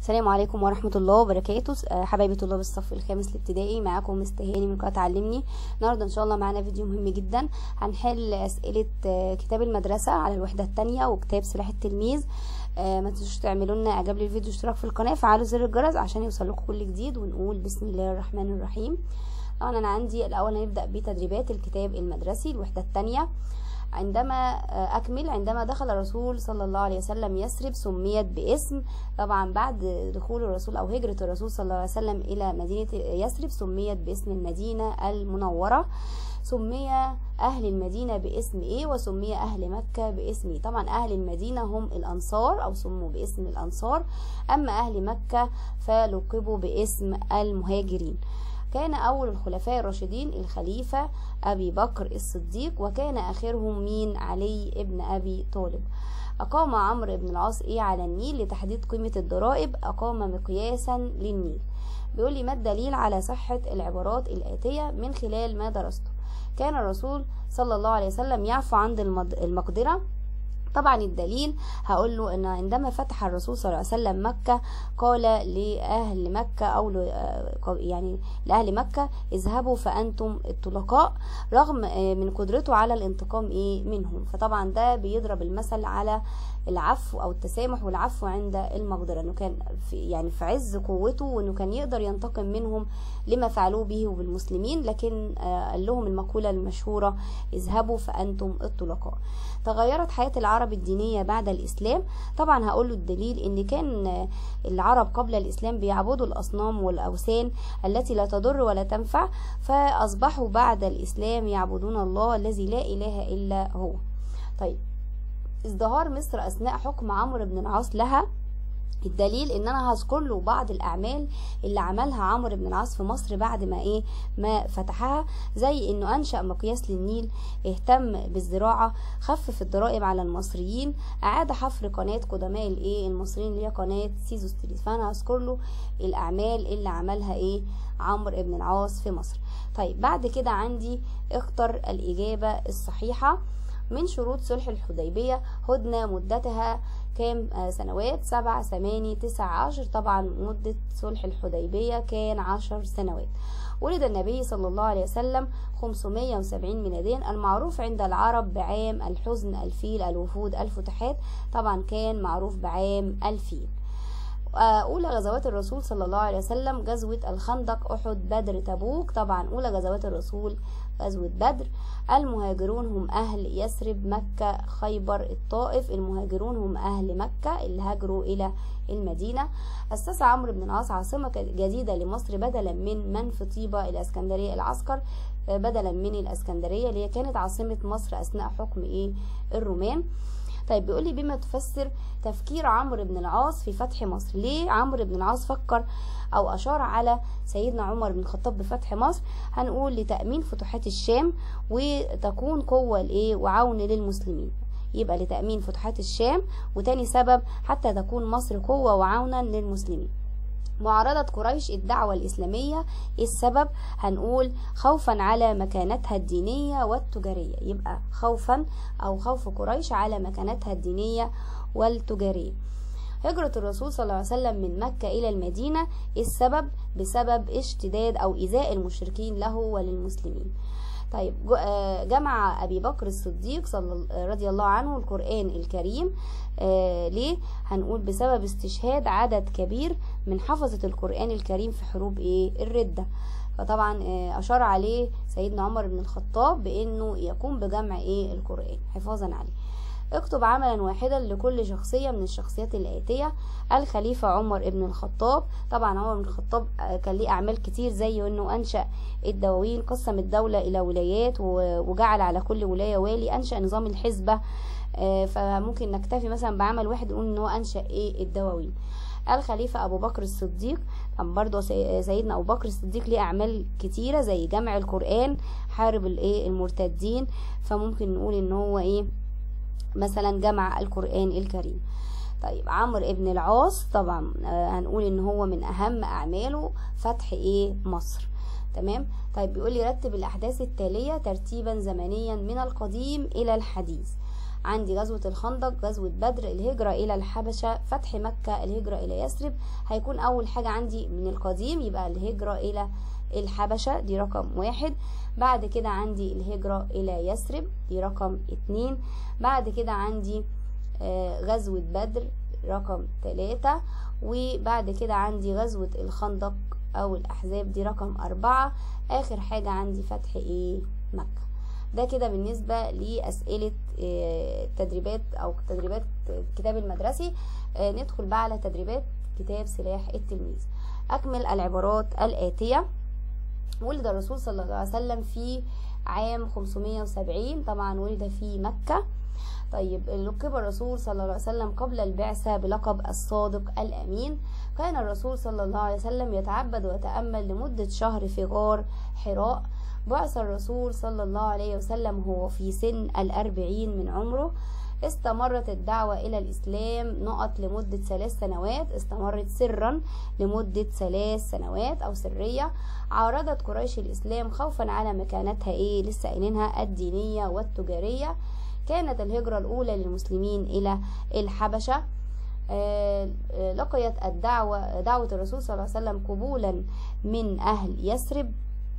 السلام عليكم ورحمة الله وبركاته آه، حبايبي طلاب الصف الخامس الابتدائي معاكم مستهاني من قناة علمني النهاردة ان شاء الله معانا فيديو مهم جدا هنحل اسئلة آه، كتاب المدرسة على الوحدة التانية وكتاب سلاح التلميذ آه، ما تنسوش تعملوا لنا اعجاب للفيديو اشتراك في القناة فعلوا زر الجرس عشان يوصلكم كل جديد ونقول بسم الله الرحمن الرحيم طبعا انا عندي الاول هنبدأ بتدريبات الكتاب المدرسي الوحدة التانية عندما أكمل عندما دخل الرسول صلى الله عليه وسلم يثرب سميت باسم طبعا بعد دخول الرسول أو هجرة الرسول صلى الله عليه وسلم إلى مدينة يثرب سميت باسم المدينة المنورة سمي أهل المدينة باسم إيه وسمي أهل مكة باسم إيه طبعا أهل المدينة هم الأنصار أو سموا باسم الأنصار أما أهل مكة فلقبوا باسم المهاجرين كان أول الخلفاء الراشدين الخليفة أبي بكر الصديق وكان آخرهم مين علي ابن أبي طالب أقام عمرو بن العاص إيه على النيل لتحديد قيمة الضرائب أقام مقياسا للنيل بيقول لي ما الدليل على صحة العبارات الآتية من خلال ما درسته كان الرسول صلى الله عليه وسلم يعفو عند المقدرة طبعا الدليل هقول له ان عندما فتح الرسول صلى الله عليه وسلم مكة قال لأهل مكة او يعني لأهل مكة اذهبوا فأنتم الطلقاء رغم من قدرته على الانتقام ايه منهم فطبعا ده بيضرب المثل على العفو او التسامح والعفو عند المقدرة انه كان في يعني في عز قوته وانه كان يقدر ينتقم منهم لما فعلوه به وبالمسلمين لكن قال لهم المقولة المشهورة اذهبوا فأنتم الطلقاء تغيرت حياة العرب الدينية بعد الإسلام طبعا هقول له الدليل ان كان العرب قبل الإسلام بيعبدوا الأصنام والأوثان التي لا تضر ولا تنفع فأصبحوا بعد الإسلام يعبدون الله الذي لا إله إلا هو طيب ازدهار مصر أثناء حكم عمرو بن العاص لها الدليل ان انا هذكر له بعض الاعمال اللي عملها عمرو بن العاص في مصر بعد ما ايه ما فتحها زي انه انشا مقياس للنيل اهتم بالزراعه خفف الضرائب على المصريين اعاد حفر قناه قدماء الايه المصريين اللي هي قناه سيزو ستريت فانا هذكر له الاعمال اللي عملها ايه عمرو بن العاص في مصر طيب بعد كده عندي اختر الاجابه الصحيحه من شروط صلح الحديبية هدنة مدتها كام سنوات سبع ثماني تسع عشر طبعا مدة صلح الحديبية كان عشر سنوات ولد النبي صلى الله عليه وسلم 570 ميلاديا المعروف عند العرب بعام الحزن الفيل الوفود الفتحات طبعا كان معروف بعام الفيل أولى غزوات الرسول صلى الله عليه وسلم غزوة الخندق أحد بدر تبوك طبعا أولى غزوات الرسول غزوة بدر المهاجرون هم أهل يثرب مكة خيبر الطائف المهاجرون هم أهل مكة اللي هاجروا إلى المدينة أسس عمرو بن العاص عاصمة جديدة لمصر بدلا من منف طيبة إلى اسكندرية العسكر بدلا من الاسكندرية اللي هي كانت عاصمة مصر أثناء حكم إيه الرومان طيب بيقول لي بما تفسر تفكير عمرو بن العاص في فتح مصر ليه عمرو بن العاص فكر او اشار على سيدنا عمر بن الخطاب بفتح مصر هنقول لتامين فتوحات الشام وتكون قوه لايه وعون للمسلمين يبقى لتامين فتوحات الشام وتاني سبب حتى تكون مصر قوه وعونا للمسلمين معارضة قريش الدعوة الإسلامية إيه السبب هنقول خوفا على مكانتها الدينية والتجارية يبقى خوفا أو خوف قريش على مكانتها الدينية والتجارية هجرة الرسول صلى الله عليه وسلم من مكة إلى المدينة إيه السبب بسبب اشتداد أو إيذاء المشركين له وللمسلمين طيب جمع أبي بكر الصديق صلى رضي الله عنه القرآن الكريم آه ليه هنقول بسبب استشهاد عدد كبير من حفظة القرآن الكريم في حروب ايه الردة فطبعا آه أشار عليه سيدنا عمر بن الخطاب بأنه يقوم بجمع ايه القرآن حفاظا عليه اكتب عملا واحدا لكل شخصية من الشخصيات الآتية الخليفة عمر ابن الخطاب طبعا عمر بن الخطاب كان ليه أعمال كتير زي أنه أنشأ الدواوين قسم الدولة إلى ولايات وجعل على كل ولاية والي أنشأ نظام الحزبة فممكن نكتفي مثلا بعمل واحد نقول ان هو انشا ايه الدواوين الخليفة أبو بكر الصديق طبعا برضه سيدنا أبو بكر الصديق ليه أعمال كتيرة زي جمع القرآن حارب الإيه المرتدين فممكن نقول إن هو إيه مثلا جمع القرآن الكريم طيب عمرو ابن العاص طبعا هنقول إن هو من أهم أعماله فتح إيه مصر تمام طيب بيقول لي رتب الأحداث التالية ترتيبا زمنيا من القديم إلى الحديث عندي غزوة الخندق غزوة بدر الهجرة إلى الحبشة فتح مكة الهجرة إلى يثرب هيكون أول حاجة عندي من القديم يبقى الهجرة إلى الحبشة دي رقم واحد بعد كده عندي الهجرة إلى يثرب دي رقم اتنين بعد كده عندي آه، غزوة بدر رقم تلاتة وبعد كده عندي غزوة الخندق أو الأحزاب دي رقم أربعة آخر حاجة عندي فتح إيه مكة ده كده بالنسبة لأسئلة آه، تدريبات أو تدريبات الكتاب المدرسي آه، ندخل بقى على تدريبات كتاب سلاح التلميذ أكمل العبارات الآتية ولد الرسول صلى الله عليه وسلم في عام 570 طبعا ولد في مكة طيب لقب الرسول صلى الله عليه وسلم قبل البعثة بلقب الصادق الأمين كان الرسول صلى الله عليه وسلم يتعبد ويتأمل لمدة شهر في غار حراء بعث الرسول صلى الله عليه وسلم هو في سن الأربعين من عمره استمرت الدعوة إلى الإسلام نقط لمدة ثلاث سنوات استمرت سرا لمدة ثلاث سنوات أو سرية عارضت قريش الإسلام خوفا على مكانتها إيه لسه قايلينها الدينية والتجارية كانت الهجرة الأولى للمسلمين إلى الحبشة آه، آه، لقيت الدعوة دعوة الرسول صلى الله عليه وسلم قبولا من أهل يثرب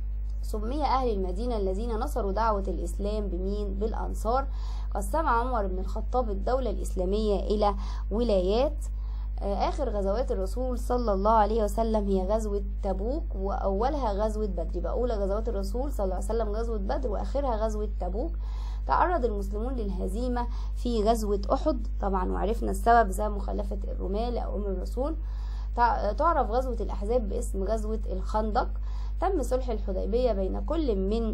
سمي أهل المدينة الذين نصروا دعوة الإسلام بمين بالأنصار قسم عمر بن الخطاب الدولة الإسلامية إلى ولايات آه، آخر غزوات الرسول صلى الله عليه وسلم هي غزوة تبوك وأولها غزوة بدر يبقى أولى غزوات الرسول صلى الله عليه وسلم غزوة بدر وآخرها غزوة تبوك تعرض المسلمون للهزيمة في غزوة أحد طبعا وعرفنا السبب بسبب مخالفة الرماة لأوامر الرسول تع- تعرف غزوة الأحزاب باسم غزوة الخندق تم صلح الحديبية بين كل من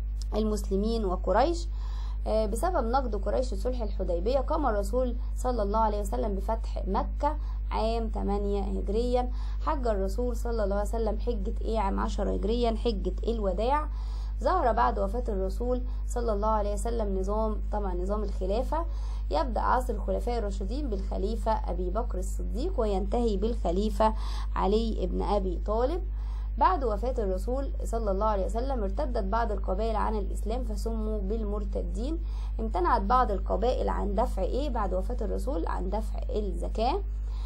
المسلمين وقريش آه، بسبب نقد قريش لصلح الحديبية قام الرسول صلى الله عليه وسلم بفتح مكة عام 8 هجريا حج الرسول صلى الله عليه وسلم حجة ايه عام 10 هجريا حجة الوداع ظهر بعد وفاة الرسول صلى الله عليه وسلم نظام طبعا نظام الخلافة يبدأ عصر الخلفاء الراشدين بالخليفة أبي بكر الصديق وينتهي بالخليفة علي بن أبي طالب بعد وفاة الرسول صلى الله عليه وسلم ارتدت بعض القبائل عن الإسلام فسموا بالمرتدين امتنعت بعض القبائل عن دفع إيه بعد وفاة الرسول عن دفع الزكاة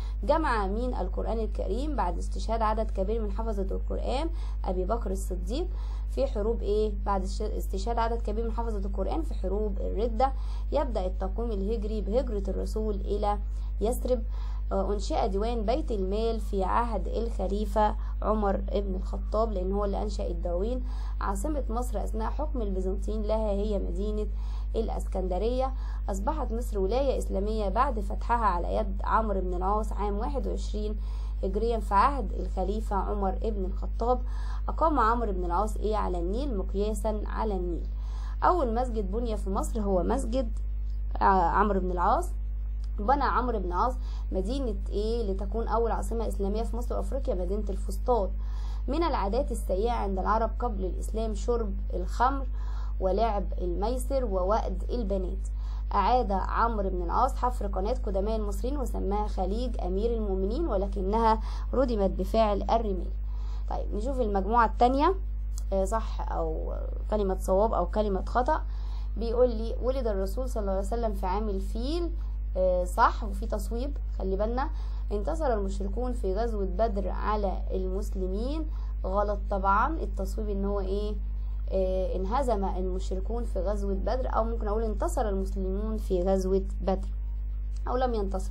جمع مين القرآن الكريم بعد استشهاد عدد كبير من حفظة القرآن أبي بكر الصديق في حروب إيه بعد است- استشهاد عدد كبير من حفظة القرآن في حروب الردة يبدأ التقويم الهجري بهجرة الرسول إلى يثرب آه، أنشئ ديوان بيت المال في عهد الخليفة عمر بن الخطاب لأن هو اللي أنشأ الدواوين عاصمة مصر أثناء حكم البيزنطيين لها هي مدينة الأسكندرية أصبحت مصر ولاية إسلامية بعد فتحها على يد عمرو بن العاص عام 21 هجريا في عهد الخليفة عمر بن الخطاب أقام عمرو بن العاص إيه على النيل مقياسا على النيل أول مسجد بني في مصر هو مسجد آه، عمرو بن العاص بنى عمرو بن العاص مدينة ايه لتكون أول عاصمة إسلامية في مصر وأفريقيا مدينة الفسطاط من العادات السيئة عند العرب قبل الإسلام شرب الخمر ولعب الميسر ووأد البنات أعاد عمرو بن العاص حفر قناة قدماء المصريين وسماها خليج أمير المؤمنين ولكنها ردمت بفعل الرمال طيب نشوف المجموعة التانية آه، صح أو كلمة صواب أو كلمة خطأ بيقول لي ولد الرسول صلى الله عليه وسلم في عام الفيل آه، صح وفي تصويب خلي بالنا انتصر المشركون في غزوة بدر على المسلمين غلط طبعا التصويب ان هو ايه آه، انهزم المشركون في غزوة بدر او ممكن اقول انتصر المسلمون في غزوة بدر او لم ينتصر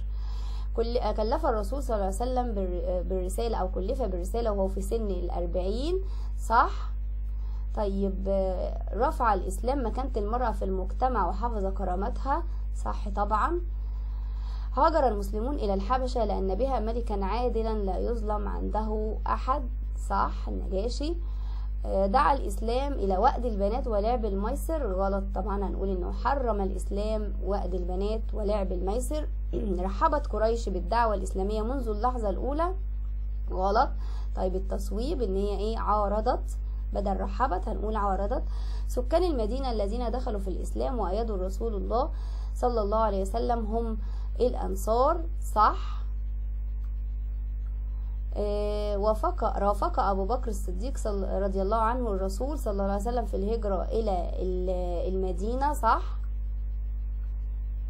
كل كلف الرسول صلى الله عليه وسلم بال- بالرسالة او كلف بالرسالة وهو في سن الاربعين صح طيب آه، رفع الاسلام مكانة المرأة في المجتمع وحفظ كرامتها صح طبعا هاجر المسلمون إلى الحبشة لأن بها ملكا عادلا لا يظلم عنده أحد صح النجاشي آه، دعا الإسلام إلى وأد البنات ولعب الميسر غلط طبعا هنقول إنه حرم الإسلام وأد البنات ولعب الميسر رحبت قريش بالدعوة الإسلامية منذ اللحظة الأولى غلط طيب التصويب إن هي إيه عارضت بدل رحبت هنقول عارضت سكان المدينة الذين دخلوا في الإسلام وأيدوا رسول الله صلى الله عليه وسلم هم الأنصار صح آه، وافق رافق أبو بكر الصديق صل- رضي الله عنه الرسول صلى الله عليه وسلم في الهجرة إلى ال- المدينة صح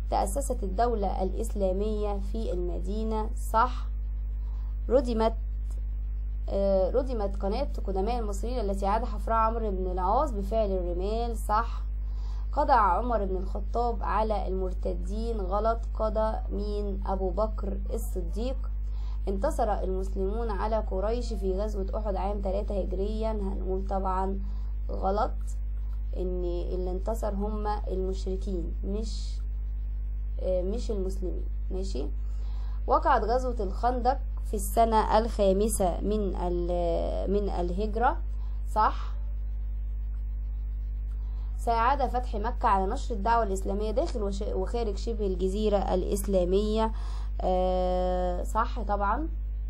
تأسست الدولة الإسلامية في المدينة صح ردمت آه، ردمت قناة قدماء المصريين التي عاد حفرها عمرو بن العاص بفعل الرمال صح قضى عمر بن الخطاب على المرتدين غلط قضى مين أبو بكر الصديق انتصر المسلمون على قريش في غزوة أحد عام 3 هجريا هنقول طبعا غلط ان اللي انتصر هم المشركين مش آه، مش المسلمين ماشي وقعت غزوة الخندق في السنة الخامسة من ال- من الهجرة صح ساعد فتح مكة على نشر الدعوة الإسلامية داخل وش- وخارج شبه الجزيرة الإسلامية آه، صح طبعا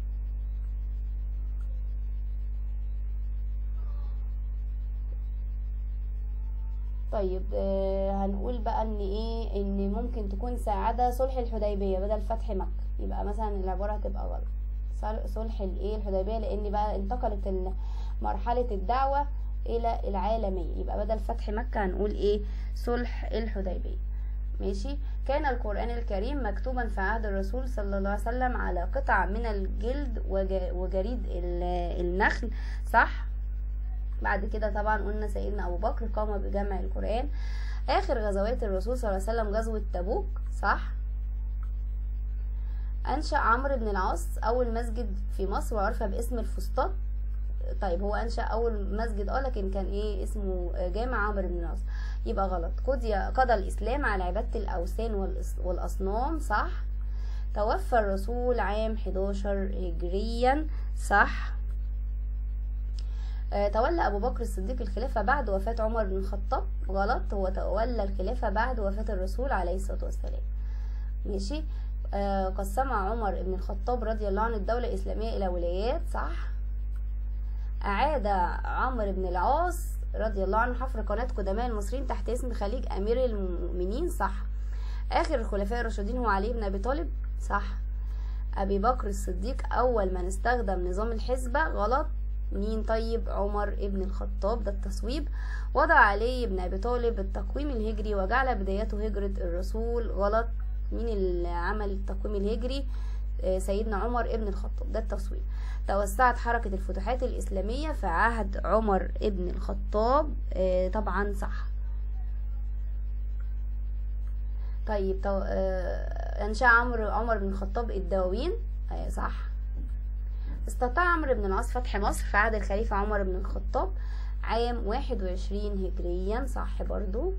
طيب آه، هنقول بقى ان ايه ان ممكن تكون ساعدة صلح الحديبية بدل فتح مكة يبقى مثلا العبارة هتبقى غلط صل- صلح الايه الحديبية لان بقى انتقلت ال- مرحلة الدعوة الى العالمية يبقى بدل فتح مكة هنقول ايه صلح الحديبية ماشي كان القرآن الكريم مكتوبا في عهد الرسول صلى الله عليه وسلم على قطع من الجلد وج- وجريد ال- النخل صح بعد كده طبعا قلنا سيدنا ابو بكر قام بجمع القرآن اخر غزوات الرسول صلى الله عليه وسلم غزوة تبوك صح انشأ عمرو بن العاص اول مسجد في مصر وعرف باسم الفسطاط طيب هو انشأ اول مسجد اه لكن كان ايه اسمه جامع عمرو بن العاص يبقى غلط قضي قضى الاسلام على عبادة الاوثان والأص- والاصنام صح توفى الرسول عام 11 هجريا صح آه، تولى أبو بكر الصديق الخلافة بعد وفاة عمر بن الخطاب غلط هو تولى الخلافة بعد وفاة الرسول عليه الصلاة والسلام ماشي آه، قسم عمر بن الخطاب رضي الله عنه الدولة الإسلامية إلى ولايات صح أعاد عمرو بن العاص رضي الله عنه حفر قناة قدماء المصريين تحت اسم خليج أمير المؤمنين صح آخر الخلفاء الراشدين هو علي بن أبي طالب صح أبي بكر الصديق أول من استخدم نظام الحسبة غلط مين طيب عمر ابن الخطاب ده التصويب وضع علي بن أبي طالب التقويم الهجري وجعل بدايته هجرة الرسول غلط مين اللي عمل التقويم الهجري آه، سيدنا عمر ابن الخطاب ده التصويب توسعت حركة الفتوحات الإسلامية في عهد عمر ابن الخطاب آه، طبعا صح طيب تو... آه، أنشأ عمرو عمر بن الخطاب الدواوين آه، صح استطاع عمرو بن العاص فتح مصر في عهد الخليفة عمر بن الخطاب عام واحد وعشرين هجريا صح برضو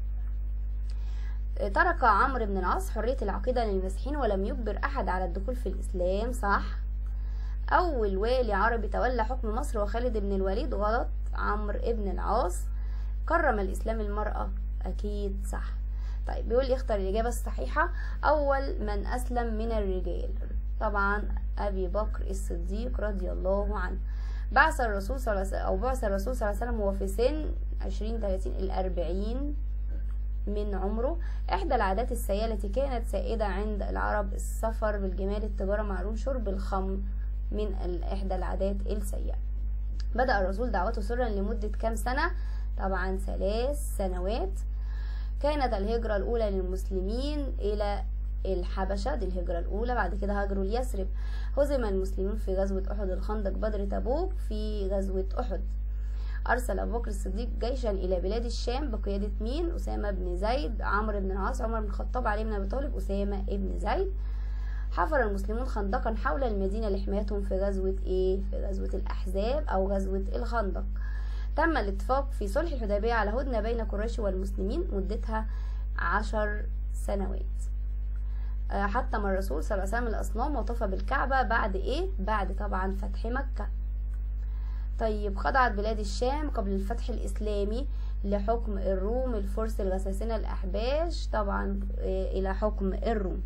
آه، ترك عمرو بن العاص حرية العقيدة للمسيحيين ولم يجبر أحد على الدخول في الإسلام صح أول والي عربي تولى حكم مصر وخالد بن الوليد غلط عمرو بن العاص كرم الإسلام المرأة أكيد صح طيب بيقول لي اختر الإجابة الصحيحة أول من أسلم من الرجال طبعا أبي بكر الصديق رضي الله عنه بعث الرسول صلى الله عليه وسلم أو بعث الرسول صلى الله عليه وسلم وهو في سن عشرين تلاتين الأربعين من عمره إحدى العادات السيئة التي كانت سائدة عند العرب السفر بالجمال التجارة معلوم شرب الخمر من ال- إحدى العادات السيئة بدأ الرسول دعوته سرا لمدة كام سنة طبعا ثلاث سنوات كانت الهجرة الأولى للمسلمين إلى الحبشة دي الهجرة الأولى بعد كده هاجروا ليثرب هزم المسلمون في غزوة أحد الخندق بدر تبوك في غزوة أحد أرسل أبو بكر الصديق جيشا إلى بلاد الشام بقيادة مين أسامة بن زيد عمرو بن العاص عمر بن الخطاب علي بن أبي طالب أسامة بن زيد حفر المسلمون خندقا حول المدينة لحمايتهم في غزوة إيه؟ في غزوة الأحزاب أو غزوة الخندق تم الاتفاق في صلح الحديبية على هدنة بين قريش والمسلمين مدتها عشر سنوات آه، حطم الرسول صلى الله عليه وسلم الأصنام وطاف بالكعبة بعد إيه؟ بعد طبعا فتح مكة طيب خضعت بلاد الشام قبل الفتح الإسلامي لحكم الروم الفرس الغساسنة الأحباش طبعا آه، إلى حكم الروم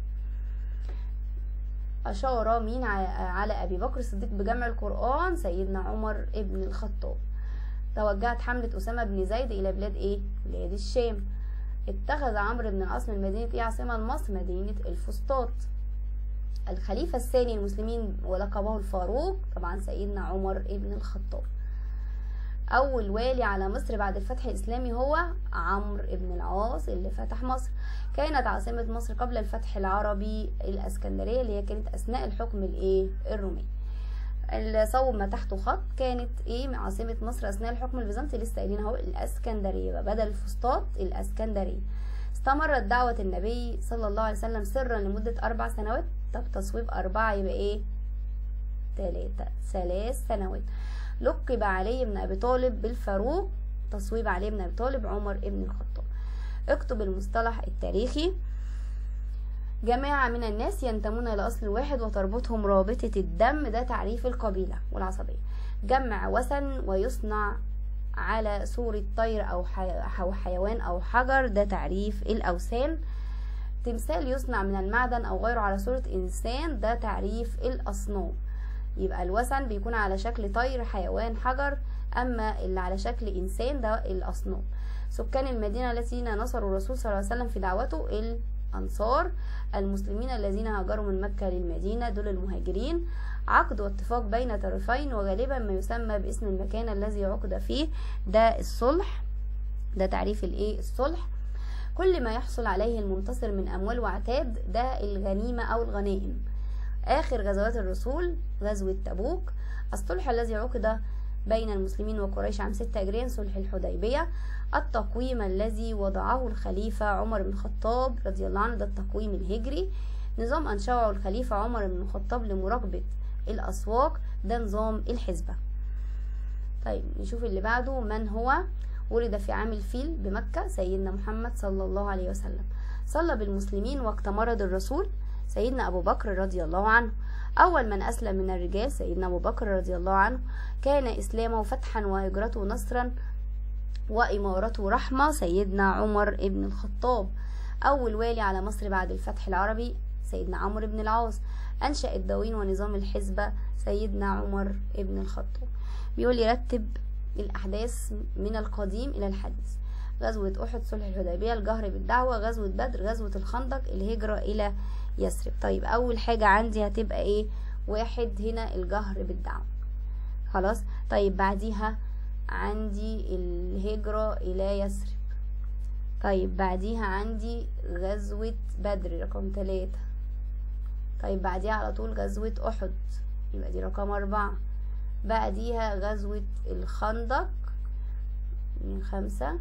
أشار مين ع- على أبي بكر الصديق بجمع القرآن سيدنا عمر ابن الخطاب توجهت حملة أسامة بن زيد إلى بلاد إيه؟ بلاد الشام اتخذ عمرو بن العاص من مدينة إيه عاصمة لمصر مدينة الفسطاط الخليفة الثاني للمسلمين ولقبه الفاروق طبعا سيدنا عمر ابن الخطاب اول والي على مصر بعد الفتح الاسلامي هو عمرو بن العاص اللي فتح مصر كانت عاصمة مصر قبل الفتح العربي الاسكندرية اللي هي كانت اثناء الحكم الايه الرومي صوب ما تحته خط كانت ايه عاصمة مصر اثناء الحكم البيزنطي لسه قايلين اهو الاسكندرية بقى بدل الفسطاط الاسكندرية استمرت دعوة النبي صلى الله عليه وسلم سرا لمدة أربع سنوات طب تصويب أربعة يبقى إيه؟ تلاتة ثلاث سنوات لقب علي بن أبي طالب بالفاروق تصويب علي بن أبي طالب عمر بن الخطاب اكتب المصطلح التاريخي جماعة من الناس ينتمون إلى أصل واحد وتربطهم رابطة الدم ده تعريف القبيلة والعصبية جمع وثن ويصنع على صورة طير أو, أو حيوان أو حجر ده تعريف الأوثان تمثال يصنع من المعدن أو غيره على صورة إنسان ده تعريف الأصنام يبقى الوثن بيكون على شكل طير حيوان حجر أما اللي على شكل إنسان ده الأصنام سكان المدينة الذين نصروا الرسول صلى الله عليه وسلم في دعوته الأنصار المسلمين الذين هاجروا من مكة للمدينة دول المهاجرين عقد واتفاق بين طرفين وغالبا ما يسمى باسم المكان الذي عقد فيه ده الصلح ده تعريف الايه الصلح كل ما يحصل عليه المنتصر من اموال وعتاد ده الغنيمة او الغنائم اخر غزوات الرسول غزوة تبوك الصلح الذي عقد بين المسلمين وقريش عام 6 هجريا صلح الحديبية التقويم الذي وضعه الخليفة عمر بن الخطاب رضي الله عنه ده التقويم الهجري نظام أنشأه الخليفة عمر بن الخطاب لمراقبة الأسواق ده نظام الحزبة طيب نشوف اللي بعده من هو ولد في عام الفيل بمكة سيدنا محمد صلى الله عليه وسلم صلى بالمسلمين وقت مرض الرسول سيدنا أبو بكر رضي الله عنه أول من أسلم من الرجال سيدنا أبو بكر رضي الله عنه كان إسلامه فتحا وهجرته نصرا وإمارته رحمة سيدنا عمر بن الخطاب أول والي على مصر بعد الفتح العربي سيدنا عمرو بن العاص أنشأ الدواوين ونظام الحزبة سيدنا عمر بن الخطاب بيقول يرتب الأحداث من القديم إلى الحديث غزوة أحد صلح الحديبية الجهر بالدعوة غزوة بدر غزوة الخندق الهجرة إلى يثرب طيب أول حاجة عندي هتبقى إيه واحد هنا الجهر بالدعوة خلاص طيب بعديها عندي الهجرة إلى يثرب طيب بعديها عندي غزوة بدر رقم ثلاثة طيب بعديها على طول غزوة أحد يبقى دي رقم أربعة بعديها غزوة الخندق من خمسة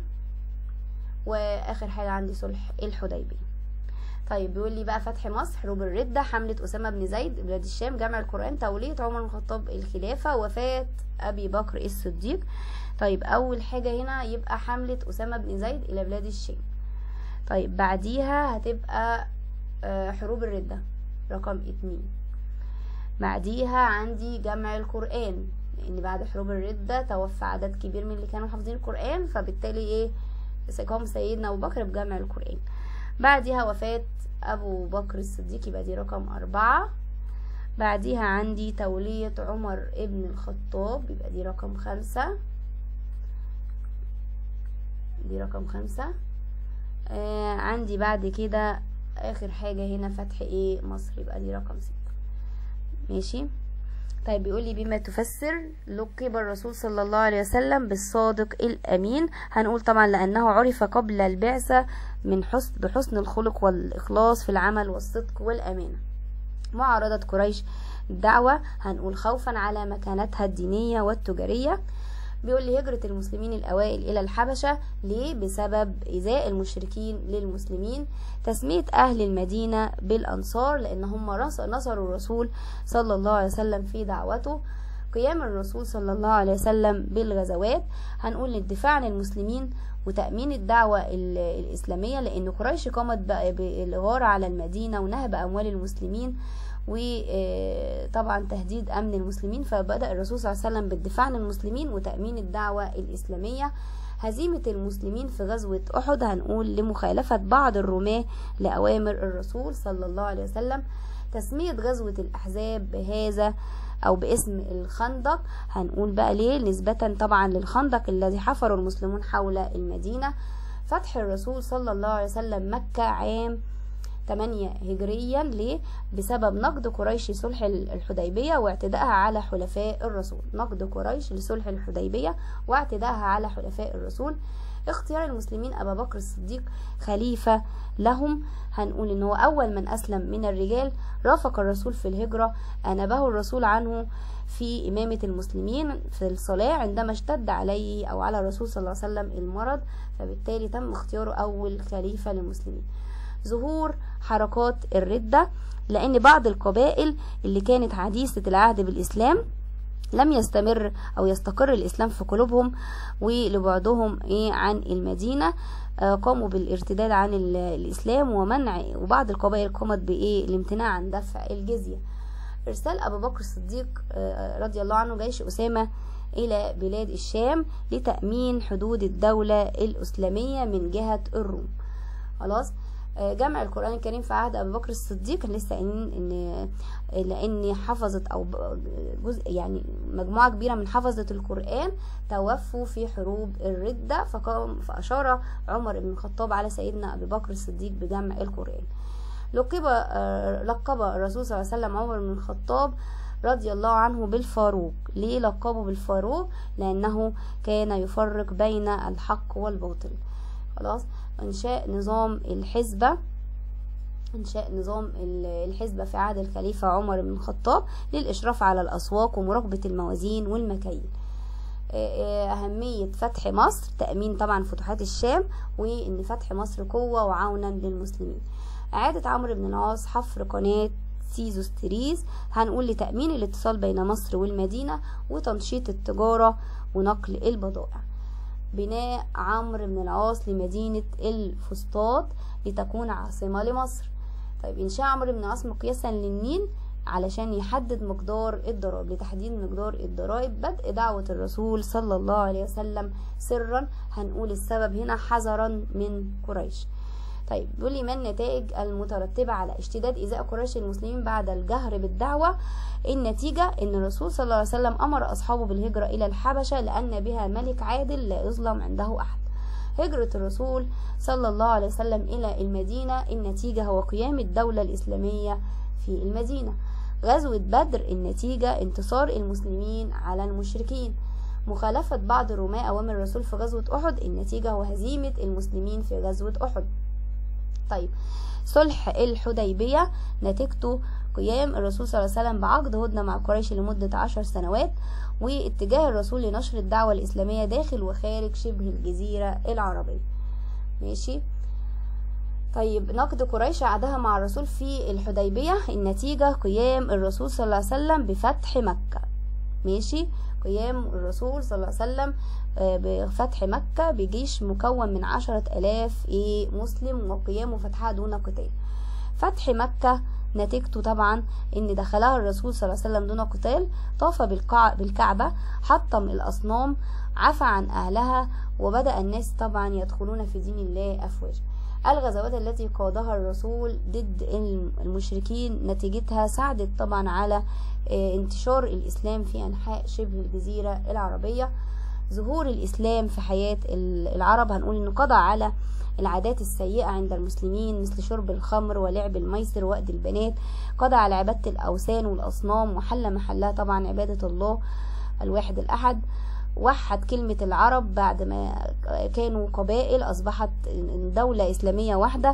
وآخر حاجة عندي صلح الحديبية طيب بيقول لي بقى فتح مصر حروب الردة حملة أسامة بن زيد بلاد الشام جمع القرآن تولية عمر بن الخطاب الخلافة وفاة أبي بكر الصديق طيب أول حاجة هنا يبقى حملة أسامة بن زيد إلى بلاد الشام طيب بعديها هتبقى حروب الردة رقم اتنين بعديها عندي جمع القرآن لأن بعد حروب الردة توفى عدد كبير من اللي كانوا حافظين القرآن فبالتالي ايه قام سيدنا أبو بكر بجمع القرآن بعديها وفاة أبو بكر الصديق يبقى دي رقم أربعة بعديها عندي تولية عمر ابن الخطاب يبقى دي رقم خمسة دي رقم خمسة آه عندي بعد كده آخر حاجة هنا فتح ايه مصر يبقى دي رقم ستة ماشي طيب بيقول لي بما تفسر لقب الرسول صلى الله عليه وسلم بالصادق الامين هنقول طبعا لانه عرف قبل البعثه من حسن بحسن الخلق والاخلاص في العمل والصدق والامانه معارضه قريش الدعوه هنقول خوفا على مكانتها الدينيه والتجاريه بيقول لي هجرة المسلمين الأوائل إلى الحبشة ليه؟ بسبب إيذاء المشركين للمسلمين تسمية أهل المدينة بالأنصار لأن هم نصروا الرسول صلى الله عليه وسلم في دعوته قيام الرسول صلى الله عليه وسلم بالغزوات هنقول الدفاع عن المسلمين وتأمين الدعوة الإسلامية لأن قريش قامت بالغارة على المدينة ونهب أموال المسلمين وطبعا تهديد امن المسلمين فبدا الرسول صلى الله عليه وسلم بالدفاع عن المسلمين وتامين الدعوه الاسلاميه هزيمه المسلمين في غزوه احد هنقول لمخالفه بعض الرماه لاوامر الرسول صلى الله عليه وسلم تسميه غزوه الاحزاب بهذا او باسم الخندق هنقول بقى ليه نسبه طبعا للخندق الذي حفره المسلمون حول المدينه فتح الرسول صلى الله عليه وسلم مكه عام 8 هجريا ليه بسبب نقد قريش لصلح الحديبية واعتدائها على حلفاء الرسول نقد قريش لصلح الحديبية واعتدائها على حلفاء الرسول اختيار المسلمين أبا بكر الصديق خليفة لهم هنقول إن هو أول من أسلم من الرجال رافق الرسول في الهجرة أنبه الرسول عنه في إمامة المسلمين في الصلاة عندما اشتد عليه أو على الرسول صلى الله عليه وسلم المرض فبالتالي تم اختياره أول خليفة للمسلمين ظهور حركات الردة لأن بعض القبائل اللي كانت حديثة العهد بالإسلام لم يستمر أو يستقر الإسلام في قلوبهم ولبعدهم إيه عن المدينة قاموا بالارتداد عن الإسلام ومنع وبعض القبائل قامت بإيه الامتناع عن دفع الجزية إرسال أبو بكر الصديق رضي الله عنه جيش أسامة إلى بلاد الشام لتأمين حدود الدولة الإسلامية من جهة الروم خلاص جمع القرآن الكريم في عهد أبي بكر الصديق كان لسه قايلين إن لأن حفظت أو جزء يعني مجموعة كبيرة من حفظة القرآن توفوا في حروب الردة فقام فأشار عمر بن الخطاب على سيدنا أبي بكر الصديق بجمع القرآن لقب لقب الرسول صلى الله عليه وسلم عمر بن الخطاب رضي الله عنه بالفاروق ليه لقبه بالفاروق لأنه كان يفرق بين الحق والباطل خلاص انشاء نظام الحزبة انشاء نظام الحزبة في عهد الخليفة عمر بن الخطاب للإشراف على الأسواق ومراقبة الموازين والمكاييل أهمية فتح مصر تأمين طبعا فتوحات الشام وإن فتح مصر قوة وعونا للمسلمين إعادة عمرو بن العاص حفر قناة سيزوستريز هنقول لتأمين الاتصال بين مصر والمدينة وتنشيط التجارة ونقل البضائع بناء عمرو بن العاص لمدينة الفسطاط لتكون عاصمة لمصر طيب إنشاء عمرو بن العاص مقياسا للنيل علشان يحدد مقدار الضرائب لتحديد مقدار الضرائب بدء دعوة الرسول صلى الله عليه وسلم سرا هنقول السبب هنا حذرا من قريش طيب بيقول لي ما النتائج المترتبة على اشتداد إيذاء قريش المسلمين بعد الجهر بالدعوة النتيجة إن الرسول صلى الله عليه وسلم أمر أصحابه بالهجرة إلى الحبشة لأن بها ملك عادل لا يظلم عنده أحد هجرة الرسول صلى الله عليه وسلم إلى المدينة النتيجة هو قيام الدولة الإسلامية في المدينة غزوة بدر النتيجة انتصار المسلمين على المشركين مخالفة بعض الرماة أوامر الرسول في غزوة أحد النتيجة هو هزيمة المسلمين في غزوة أحد طيب صلح الحديبية نتيجته قيام الرسول صلى الله عليه وسلم بعقد هدنة مع قريش لمدة عشر سنوات واتجاه الرسول لنشر الدعوة الإسلامية داخل وخارج شبه الجزيرة العربية ماشي طيب نقد قريش عهدها مع الرسول في الحديبية النتيجة قيام الرسول صلى الله عليه وسلم بفتح مكة ماشي قيام الرسول صلى الله عليه وسلم بفتح مكة بجيش مكون من عشرة ألاف إيه مسلم وقيامه فتحها دون قتال فتح مكة نتيجته طبعا ان دخلها الرسول صلى الله عليه وسلم دون قتال طاف بالقع... بالكعبة حطم الأصنام عفى عن أهلها وبدأ الناس طبعا يدخلون في دين الله أفواجا الغزوات التي قادها الرسول ضد المشركين نتيجتها ساعدت طبعا على انتشار الإسلام في أنحاء شبه الجزيرة العربية ظهور الإسلام في حياة العرب هنقول إنه قضى على العادات السيئة عند المسلمين مثل شرب الخمر ولعب الميسر وأد البنات قضى على عبادة الأوثان والأصنام وحل محلها طبعا عبادة الله الواحد الأحد وحد كلمة العرب بعد ما كانوا قبائل أصبحت دولة إسلامية واحدة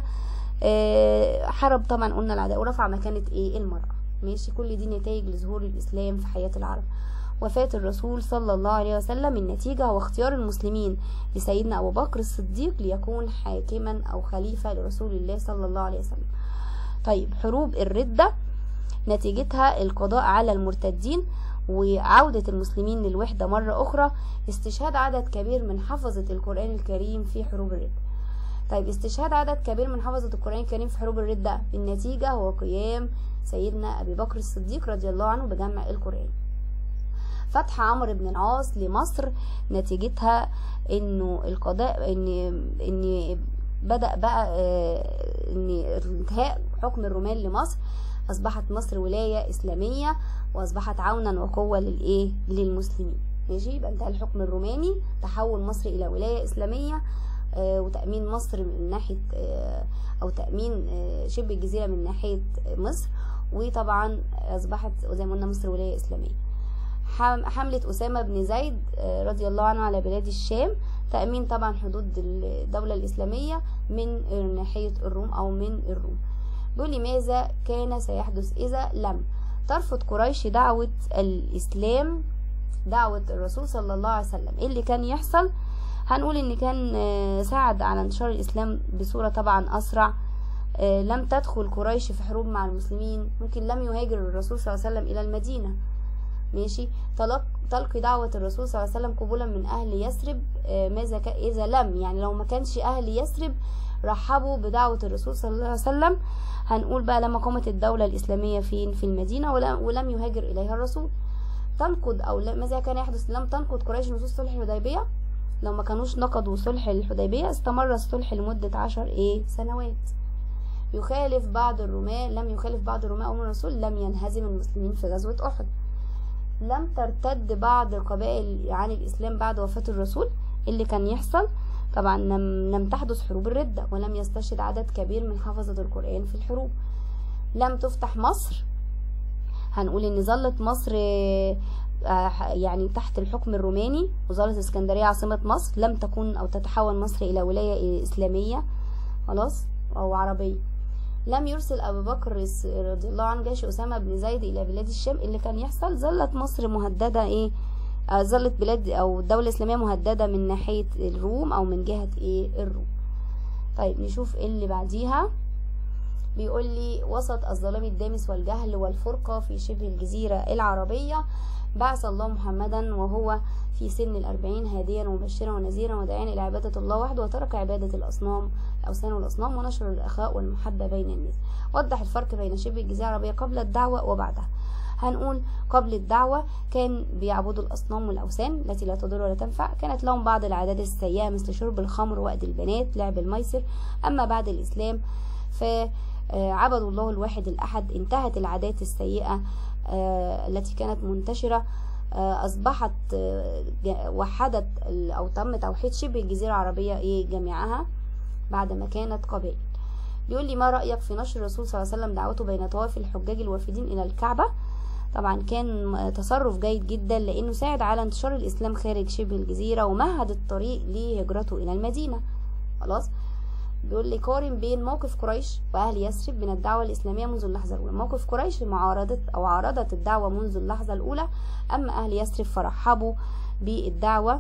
حرب طبعا قلنا العداء ورفع مكانة إيه المرأة ماشي كل دي نتائج لظهور الإسلام في حياة العرب وفاة الرسول صلى الله عليه وسلم النتيجة هو اختيار المسلمين لسيدنا أبو بكر الصديق ليكون حاكما أو خليفة لرسول الله صلى الله عليه وسلم طيب حروب الردة نتيجتها القضاء على المرتدين وعودة المسلمين للوحدة مرة أخرى استشهاد عدد كبير من حفظة القرآن الكريم في حروب الردة طيب استشهاد عدد كبير من حفظة القرآن الكريم في حروب الردة النتيجة هو قيام سيدنا أبي بكر الصديق رضي الله عنه بجمع القرآن فتح عمرو بن العاص لمصر نتيجتها انه القضاء ان ان بدا بقى ان انتهاء حكم الرومان لمصر اصبحت مصر ولايه اسلاميه واصبحت عونا وقوه للايه للمسلمين ماشي يبقى انتهى الحكم الروماني تحول مصر الى ولايه اسلاميه وتأمين مصر من ناحية أو تأمين شبه الجزيرة من ناحية مصر وطبعا أصبحت زي ما قلنا مصر ولاية إسلامية حملة أسامة بن زيد رضي الله عنه على بلاد الشام تأمين طبعا حدود الدولة الإسلامية من ناحية الروم أو من الروم بيقول لي ماذا كان سيحدث إذا لم ترفض قريش دعوة الإسلام دعوة الرسول صلى الله عليه وسلم إيه اللي كان يحصل هنقول إن كان ساعد على انتشار الإسلام بصورة طبعا أسرع لم تدخل قريش في حروب مع المسلمين ممكن لم يهاجر الرسول صلى الله عليه وسلم إلى المدينة ماشي تلق تلقي دعوة الرسول صلى الله عليه وسلم قبولا من أهل يثرب ماذا ك... إذا لم يعني لو ما كانش أهل يثرب رحبوا بدعوة الرسول صلى الله عليه وسلم هنقول بقى لما قامت الدولة الإسلامية فين في المدينة ولم, ولم يهاجر إليها الرسول تنقض أو ماذا كان يحدث لم تنقض قريش نصوص صلح الحديبية لو ما كانوش نقضوا صلح الحديبية استمر الصلح لمدة عشر إيه سنوات يخالف بعض الرماة لم يخالف بعض الرماة أمر الرسول لم ينهزم المسلمين في غزوة أحد لم ترتد بعض القبائل عن الإسلام بعد وفاة الرسول اللي كان يحصل طبعا لم, لم تحدث حروب الردة ولم يستشهد عدد كبير من حفظة القرآن في الحروب لم تفتح مصر هنقول ان ظلت مصر يعني تحت الحكم الروماني وظلت اسكندرية عاصمة مصر لم تكون او تتحول مصر الى ولاية اسلامية خلاص او عربية لم يرسل ابو بكر رضي الله عنه جيش اسامة بن زيد الى بلاد الشام اللي كان يحصل ظلت مصر مهددة ايه ظلت بلاد او الدولة الاسلامية مهددة من ناحية الروم او من جهة ايه الروم طيب نشوف ايه اللي بعديها بيقول لي وسط الظلام الدامس والجهل والفرقة في شبه الجزيرة العربية بعث الله محمدا وهو في سن الأربعين هاديا ومبشرا ونذيرا وداعيا إلى عبادة الله وحده وترك عبادة الأصنام الأوثان والأصنام ونشر الأخاء والمحبة بين الناس وضح الفرق بين شبه الجزيرة العربية قبل الدعوة وبعدها هنقول قبل الدعوة كان بيعبدوا الأصنام والأوثان التي لا تضر ولا تنفع كانت لهم بعض العادات السيئة مثل شرب الخمر وأد البنات لعب الميسر أما بعد الإسلام فعبدوا الله الواحد الأحد انتهت العادات السيئة التي كانت منتشرة أصبحت وحدت أو تم توحيد شبه الجزيرة العربية إيه جميعها بعد ما كانت قبائل بيقول لي ما رأيك في نشر الرسول صلى الله عليه وسلم دعوته بين طواف الحجاج الوافدين إلى الكعبة طبعا كان تصرف جيد جدا لأنه ساعد على انتشار الإسلام خارج شبه الجزيرة ومهد الطريق لهجرته إلى المدينة خلاص بيقول لي قارن بين موقف قريش واهل يثرب من الدعوه الاسلاميه منذ اللحظه الاولى موقف قريش معارضه او عارضت الدعوه منذ اللحظه الاولى اما اهل يثرب فرحبوا بالدعوه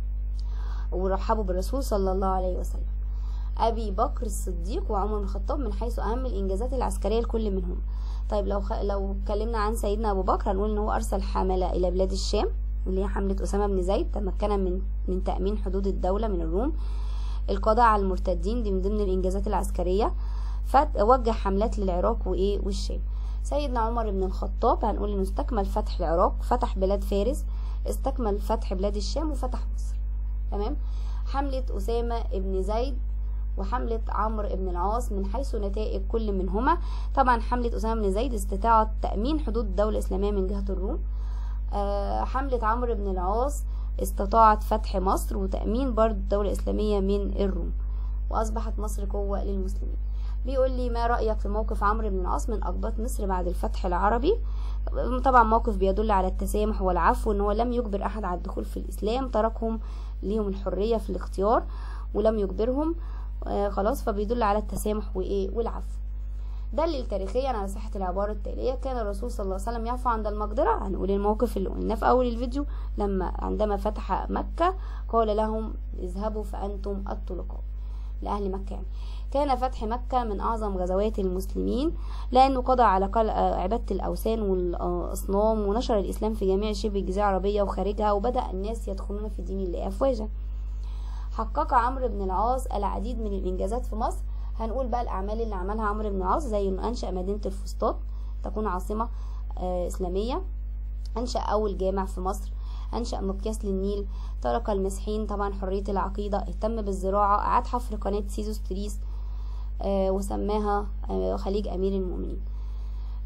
ورحبوا بالرسول صلى الله عليه وسلم ابي بكر الصديق وعمر بن الخطاب من حيث اهم الانجازات العسكريه لكل منهم طيب لو خ... لو اتكلمنا عن سيدنا ابو بكر هنقول ان هو ارسل حمله الى بلاد الشام اللي هي حمله اسامه بن زيد تمكن من من تامين حدود الدوله من الروم القضاء على المرتدين دي من ضمن الانجازات العسكريه فوجه حملات للعراق وايه والشام سيدنا عمر بن الخطاب هنقول انه استكمل فتح العراق فتح بلاد فارس استكمل فتح بلاد الشام وفتح مصر تمام حملة أسامة بن زيد وحملة عمرو بن العاص من حيث نتائج كل منهما طبعا حملة أسامة بن زيد استطاعت تأمين حدود الدولة الإسلامية من جهة الروم أه حملة عمرو بن العاص استطاعت فتح مصر وتأمين برضه الدولة الإسلامية من الروم وأصبحت مصر قوة للمسلمين بيقول لي ما رأيك في موقف عمرو بن العاص من أقباط مصر بعد الفتح العربي طبعا موقف بيدل على التسامح والعفو ان هو لم يجبر احد على الدخول في الاسلام تركهم ليهم الحرية في الاختيار ولم يجبرهم آه خلاص فبيدل على التسامح وايه والعفو دلل تاريخيا على صحة العبارة التالية كان الرسول صلى الله عليه وسلم يعفو عند المقدرة هنقول الموقف اللي قلناه في أول الفيديو لما عندما فتح مكة قال لهم اذهبوا فأنتم الطلقاء لأهل مكة يعني كان فتح مكة من أعظم غزوات المسلمين لأنه قضى على عبادة الأوثان والأصنام ونشر الإسلام في جميع شبه الجزيرة العربية وخارجها وبدأ الناس يدخلون في دين الله أفواجا حقق عمرو بن العاص العديد من الإنجازات في مصر هنقول بقى الأعمال اللي عملها عمرو بن العاص زي إنه أنشأ مدينة الفسطاط تكون عاصمة إسلامية أنشأ أول جامع في مصر أنشأ مقياس للنيل ترك المسيحيين طبعا حرية العقيدة اهتم بالزراعة أعاد حفر قناة سيزوس تريس آه وسماها آه خليج أمير المؤمنين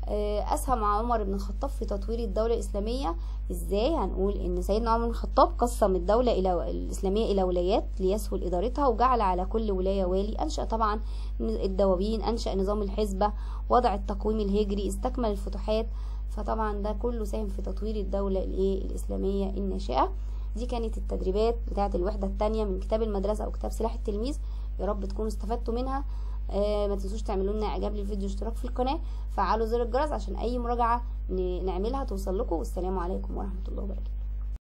آه، اسهم عمر بن الخطاب في تطوير الدوله الاسلاميه ازاي هنقول ان سيدنا عمر بن الخطاب قسم الدوله الى الاسلاميه الى ولايات ليسهل ادارتها وجعل على كل ولايه والي انشا طبعا الدواوين انشا نظام الحزبه وضع التقويم الهجري استكمل الفتوحات فطبعا ده كله ساهم في تطوير الدوله الايه الاسلاميه الناشئه دي كانت التدريبات بتاعه الوحده الثانيه من كتاب المدرسه او كتاب سلاح التلميذ يا رب تكونوا استفدتوا منها آه ما تنسوش تعملوا لنا اعجاب للفيديو اشتراك في القناه فعلوا زر الجرس عشان اي مراجعه ن- نعملها توصل لكم والسلام عليكم ورحمه الله وبركاته